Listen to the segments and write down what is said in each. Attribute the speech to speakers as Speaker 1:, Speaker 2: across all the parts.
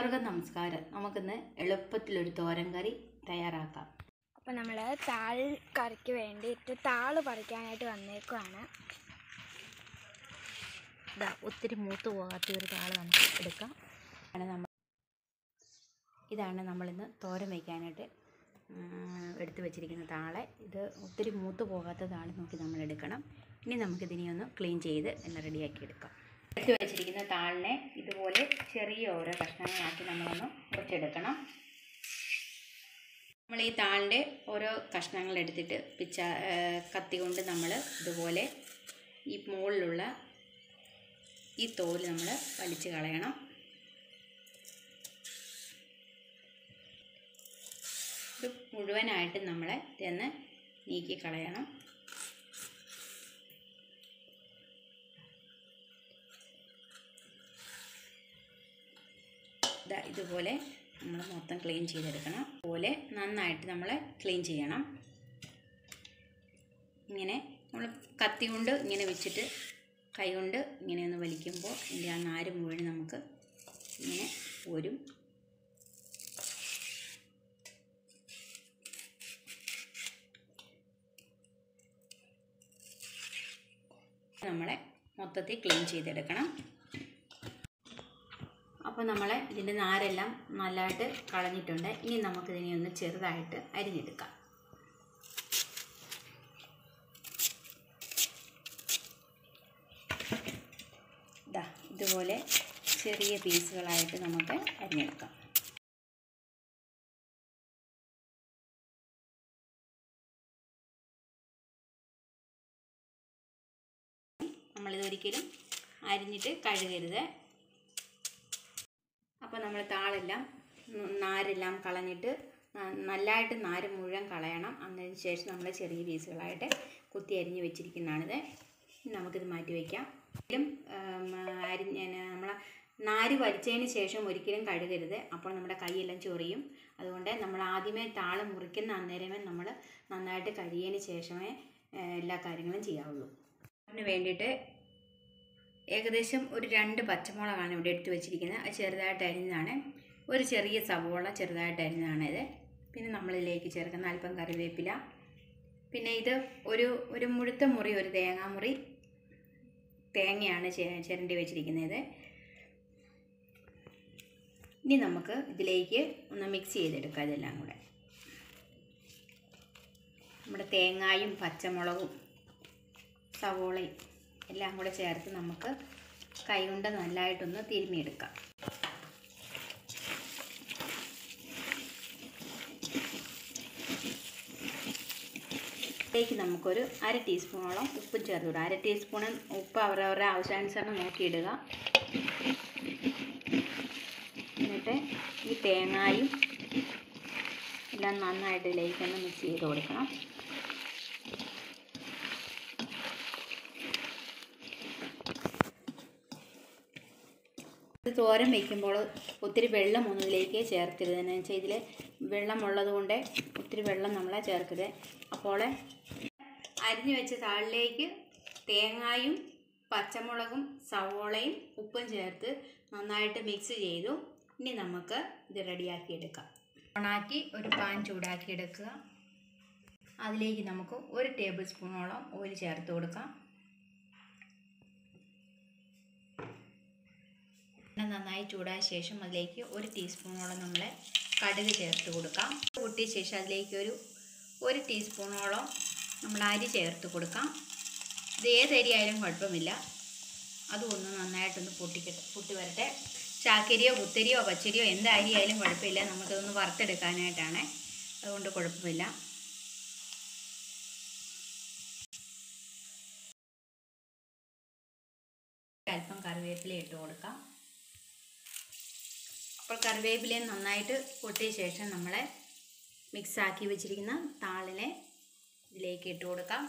Speaker 1: എല്ലാവർക്കും നമസ്കാരം നമുക്കിന്ന് എളുപ്പത്തിലൊരു തോരൻ കറി തയ്യാറാക്കാം
Speaker 2: അപ്പം നമ്മൾ താൾ കറിക്ക് വേണ്ടിയിട്ട് താള് പറിക്കാനായിട്ട് വന്നേക്കുവാണ്
Speaker 1: ഇതാ ഒത്തിരി മൂത്ത് പോകാത്ത ഒരു താള് നമുക്ക് എടുക്കാം ആണ് നമ്മൾ ഇതാണ് നമ്മളിന്ന് തോരൻ വയ്ക്കാനായിട്ട് എടുത്തു വെച്ചിരിക്കുന്ന താളെ ഇത് ഒത്തിരി മൂത്ത് പോകാത്ത താള് നോക്കി നമ്മൾ എടുക്കണം ഇനി നമുക്കിതിനെ ഒന്ന് ക്ലീൻ ചെയ്ത് ഒന്ന് റെഡിയാക്കി എടുക്കാം എടുത്തു വെച്ചിരിക്കുന്ന താളിനെ ഇതുപോലെ ചെറിയ ഓരോ കഷ്ണങ്ങളാക്കി നമ്മളൊന്ന് മുറിച്ചെടുക്കണം നമ്മൾ ഈ താളിൻ്റെ ഓരോ കഷ്ണങ്ങൾ എടുത്തിട്ട് പിച്ച കത്തി കൊണ്ട് നമ്മൾ ഇതുപോലെ ഈ മുകളിലുള്ള ഈ തോല് നമ്മൾ വലിച്ചു കളയണം ഇത് മുഴുവനായിട്ട് നമ്മൾ ഇതൊന്ന് നീക്കി കളയണം ഇതാ ഇതുപോലെ നമ്മൾ മൊത്തം ക്ലീൻ ചെയ്തെടുക്കണം അതുപോലെ നന്നായിട്ട് നമ്മൾ ക്ലീൻ ചെയ്യണം ഇങ്ങനെ നമ്മൾ കത്തി കൊണ്ട് ഇങ്ങനെ വെച്ചിട്ട് കൈ കൊണ്ട് ഇങ്ങനെ ഒന്ന് വലിക്കുമ്പോൾ ഇതിൻ്റെ ആ നാര് മുഴുവൻ നമുക്ക് ഇങ്ങനെ പോരും നമ്മളെ മൊത്തത്തിൽ ക്ലീൻ ചെയ്തെടുക്കണം അപ്പോൾ നമ്മൾ ഇതിൻ്റെ നാരെല്ലാം നല്ലതായിട്ട് കളഞ്ഞിട്ടുണ്ട് ഇനി നമുക്കിതിനെ ഒന്ന് ചെറുതായിട്ട് അരിഞ്ഞെടുക്കാം ഇതാ ഇതുപോലെ ചെറിയ പീസുകളായിട്ട് നമുക്ക് അരിഞ്ഞെടുക്കാം നമ്മളിതൊരിക്കലും അരിഞ്ഞിട്ട് കഴുകരുത് അപ്പോൾ നമ്മൾ താളെല്ലാം നാരെല്ലാം കളഞ്ഞിട്ട് നല്ലതായിട്ട് നാര് മുഴുവൻ കളയണം അതിന് ശേഷം നമ്മൾ ചെറിയ പീസുകളായിട്ട് കുത്തി അരിഞ്ഞ് വെച്ചിരിക്കുന്നതാണിത് നമുക്കിത് മാറ്റി വയ്ക്കാം ഒരിക്കലും അരിഞ്ഞ നമ്മൾ നാര് വലിച്ചതിന് ശേഷം ഒരിക്കലും കഴുകരുത് അപ്പോൾ നമ്മുടെ കൈയെല്ലാം ചൊറിയും അതുകൊണ്ട് നമ്മൾ ആദ്യമേ താള് മുറിക്കുന്ന അന്നേരമേ നമ്മൾ നന്നായിട്ട് കഴിയതിന് ശേഷമേ എല്ലാ കാര്യങ്ങളും ചെയ്യാവുള്ളൂ അതിന് വേണ്ടിയിട്ട് ഏകദേശം ഒരു രണ്ട് പച്ചമുളകാണ് ഇവിടെ എടുത്ത് വെച്ചിരിക്കുന്നത് അത് ചെറുതായിട്ട് അരിഞ്ഞതാണ് ഒരു ചെറിയ സവോള ചെറുതായിട്ട് അരിഞ്ഞതാണ് ഇത് പിന്നെ നമ്മളിതിലേക്ക് ചേർക്കുന്ന അല്പം കറിവേപ്പില പിന്നെ ഇത് ഒരു ഒരു മുഴുത്ത മുറി ഒരു തേങ്ങാമുറി തേങ്ങയാണ് ചിരണ്ടി വെച്ചിരിക്കുന്നത് ഇനി നമുക്ക് ഇതിലേക്ക് ഒന്ന് മിക്സ് ചെയ്തെടുക്കാം ഇതെല്ലാം കൂടെ നമ്മുടെ തേങ്ങായും പച്ചമുളകും സവോളയും എല്ലാം കൂടെ ചേർത്ത് നമുക്ക് കൈകൊണ്ട് നല്ലതായിട്ടൊന്ന് തിരുമ്മിയെടുക്കാം ഇതിലേക്ക് നമുക്കൊരു അര ടീസ്പൂണോളം ഉപ്പ് ചേർത്തിടുക അര ടീസ്പൂൺ ഉപ്പ് അവരവരുടെ ആവശ്യാനുസരണം നോക്കിയിടുക എന്നിട്ട് ഈ തേങ്ങായും എല്ലാം നന്നായിട്ട് ഇതിലേക്കൊന്ന് മിക്സ് ചെയ്ത് കൊടുക്കണം ഇത് തോരൻ വയ്ക്കുമ്പോൾ ഒത്തിരി വെള്ളം ഒന്നും ഇതിലേക്ക് ചേർക്കരുത് എന്ന് വെച്ചാൽ ഇതിൽ വെള്ളമുള്ളത് കൊണ്ട് ഒത്തിരി വെള്ളം നമ്മളെ ചേർക്കരുത് അപ്പോൾ അരിഞ്ഞു വെച്ച താളിലേക്ക് തേങ്ങായും പച്ചമുളകും സവോളയും ഉപ്പും ചേർത്ത് നന്നായിട്ട് മിക്സ് ചെയ്തു ഇനി നമുക്ക് ഇത് റെഡിയാക്കി എടുക്കാം ഓണാക്കി ഒരു പാൻ ചൂടാക്കി എടുക്കുക അതിലേക്ക് നമുക്ക് ഒരു ടേബിൾ സ്പൂണോളം ഓയിൽ ചേർത്ത് കൊടുക്കാം എണ്ണ നന്നായി ചൂടായ ശേഷം അതിലേക്ക് ഒരു ടീസ്പൂണോളം നമ്മൾ കടുക് ചേർത്ത് കൊടുക്കാം കൂട്ടിയ ശേഷം അതിലേക്ക് ഒരു ഒരു ടീസ്പൂണോളം നമ്മൾ അരി ചേർത്ത് കൊടുക്കാം ഇത് ഏത് അരി ആയാലും കുഴപ്പമില്ല അതും ഒന്ന് നന്നായിട്ടൊന്ന് പൊട്ടിക്കട്ടെ പൊട്ടി വരട്ടെ ചാക്കരിയോ കുത്തരിയോ പച്ചരിയോ എന്ത് അരി ആയാലും കുഴപ്പമില്ല നമുക്കതൊന്ന് വറുത്തെടുക്കാനായിട്ടാണ് അതുകൊണ്ട് കുഴപ്പമില്ല അല്പം കറിവേപ്പില ഇട്ട് കൊടുക്കാം അപ്പോൾ കറിവേപ്പിലയും നന്നായിട്ട് പൊട്ടിയ ശേഷം നമ്മൾ മിക്സാക്കി വെച്ചിരിക്കുന്ന താളിനെ ഇതിലേക്ക് ഇട്ട് കൊടുക്കാം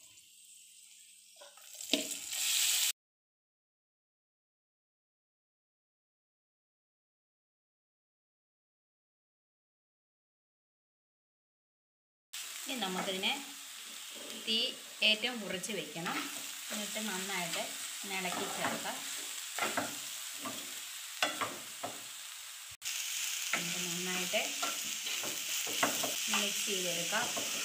Speaker 1: ഇനി നമുക്കിതിനെ തീ ഏറ്റവും കുറച്ച് വെക്കണം എന്നിട്ട് നന്നായിട്ട് ഇളക്കി ചേർക്കാം ചെയ്തെടുക്കാം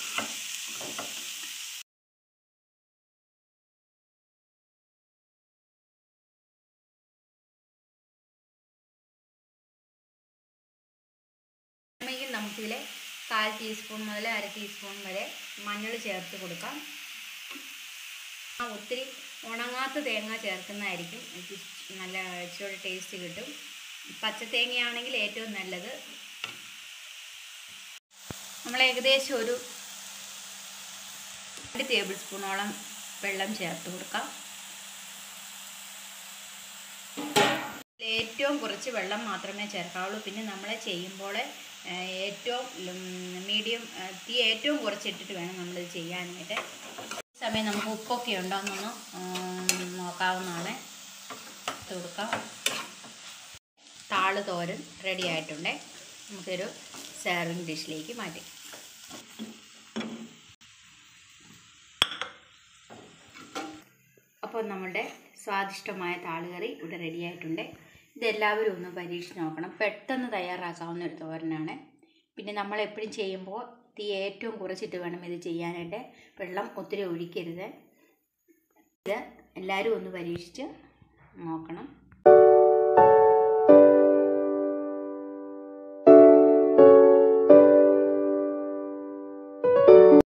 Speaker 1: അമ്മയ്ക്ക് നമുക്കിതിൽ കാൽ ടീസ്പൂൺ മുതൽ അര ടീസ്പൂൺ വരെ മഞ്ഞൾ ചേർത്ത് കൊടുക്കാം ആ ഒത്തിരി ഉണങ്ങാത്ത തേങ്ങ ചേർക്കുന്നതായിരിക്കും ഇത് നല്ല ഇച്ചിരി ടേസ്റ്റ് കിട്ടും പച്ച തേങ്ങയാണെങ്കിൽ ഏറ്റവും നല്ലത് നമ്മൾ ഏകദേശം ഒരു രണ്ട് ടേബിൾ സ്പൂണോളം വെള്ളം ചേർത്ത് കൊടുക്കാം ഏറ്റവും കുറച്ച് വെള്ളം മാത്രമേ ചേർക്കാവുള്ളൂ പിന്നെ നമ്മൾ ചെയ്യുമ്പോൾ ഏഹ്, ഏറ്റവും മീഡിയം തീ ഏറ്റവും കുറച്ചിട്ടിട്ട് വേണം നമ്മളിത് ചെയ്യാനായിട്ട് ഈ സമയം നമുക്ക് ഉപ്പൊക്കെ ഉണ്ടോ എന്നൊന്ന് ഉം, നോക്കാവുന്നതാണ് ഇട്ട് കൊടുക്കാം താള് തോരൻ റെഡി ആയിട്ടുണ്ട് നമുക്കൊരു സെർവിങ് ഡിഷിലേക്ക് മാറ്റി അപ്പോൾ നമ്മളുടെ സ്വാദിഷ്ടമായ താളുകറി ഇവിടെ റെഡി ആയിട്ടുണ്ട് ഇതെല്ലാവരും ഒന്ന് പരീക്ഷിച്ച് നോക്കണം പെട്ടെന്ന് തയ്യാറാക്കാവുന്ന ഒരു തോരനാണ് പിന്നെ നമ്മൾ എപ്പോഴും ചെയ്യുമ്പോൾ തീ ഏറ്റവും കുറച്ചിട്ട് വേണം ഇത് ചെയ്യാനായിട്ട് വെള്ളം ഒത്തിരി ഒഴിക്കരുത് ഇത് എല്ലാവരും ഒന്ന് പരീക്ഷിച്ച് നോക്കണം